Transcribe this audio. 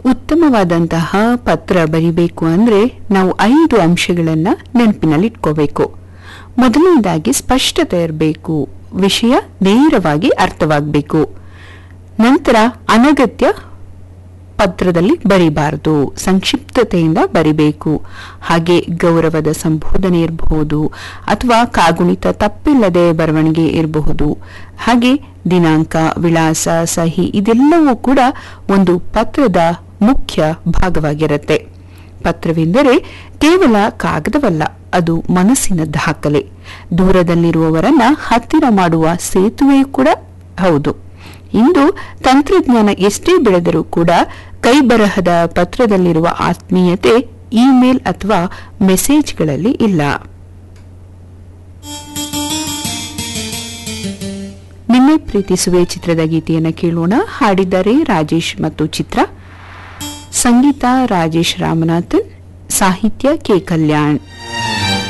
ಉತ್ತಮವಾದಂತಹ ಪತ್ರ ಬರಿಬೇಕು ಅಂದ್ರೆ ನಾವು ಐದು ಅಂಶಗಳನ್ನ ನೆನಪಿನಲ್ಲಿಟ್ಕೋಬೇಕು ಮೊದಲನೇದಾಗಿ ಸ್ಪಷ್ಟತೆ ಇರಬೇಕು ವಿಷಯ ನೇರವಾಗಿ ಅರ್ಥವಾಗಬೇಕು ನಂತರ ಅನಗತ್ಯ ಪತ್ರದಲ್ಲಿ ಬರಿಬಾರದು ಸಂಕ್ಷಿಪ್ತತೆಯಿಂದ ಬರಿಬೇಕು ಹಾಗೆ ಗೌರವದ ಸಂಬೋಧನೆ ಇರಬಹುದು ಅಥವಾ ಕಾಗುಣಿತ ತಪ್ಪಿಲ್ಲದೆ ಬರವಣಿಗೆ ಇರಬಹುದು ಹಾಗೆ ದಿನಾಂಕ ವಿಳಾಸ ಸಹಿ ಇದೆಲ್ಲವೂ ಕೂಡ ಒಂದು ಪತ್ರದ ಮುಖ್ಯ ಭಾಗವಾಗಿರುತ್ತೆ ಪತ್ರವೆಂದರೆ ಕೇವಲ ಕಾಗದವಲ್ಲ ಅದು ಮನಸ್ಸಿನ ದಾಖಲೆ ದೂರದಲ್ಲಿರುವವರನ್ನ ಹತ್ತಿರ ಮಾಡುವ ಸೇತುವೆಯೂ ಕೂಡ ಹೌದು ಇಂದು ತಂತ್ರಜ್ಞಾನ ಎಷ್ಟೇ ಬೆಳೆದರೂ ಕೂಡ ಕೈಬರಹದ ಪತ್ರದಲ್ಲಿರುವ ಆತ್ಮೀಯತೆ ಇಮೇಲ್ ಅಥವಾ ಮೆಸೇಜ್ಗಳಲ್ಲಿ ಇಲ್ಲ ನಿನ್ನೆ ಪ್ರೀತಿಸುವೆ ಚಿತ್ರದ ಗೀತೆಯನ್ನು ಕೇಳೋಣ ಹಾಡಿದ್ದಾರೆ ರಾಜೇಶ್ ಮತ್ತು ಚಿತ್ರ ಸಂಗೀತ ರಾಜೇಶ್ ರಾಮನಾಥನ್ ಸಾಹಿತ್ಯ ಕೆ ಕಲ್ಯಾಣ್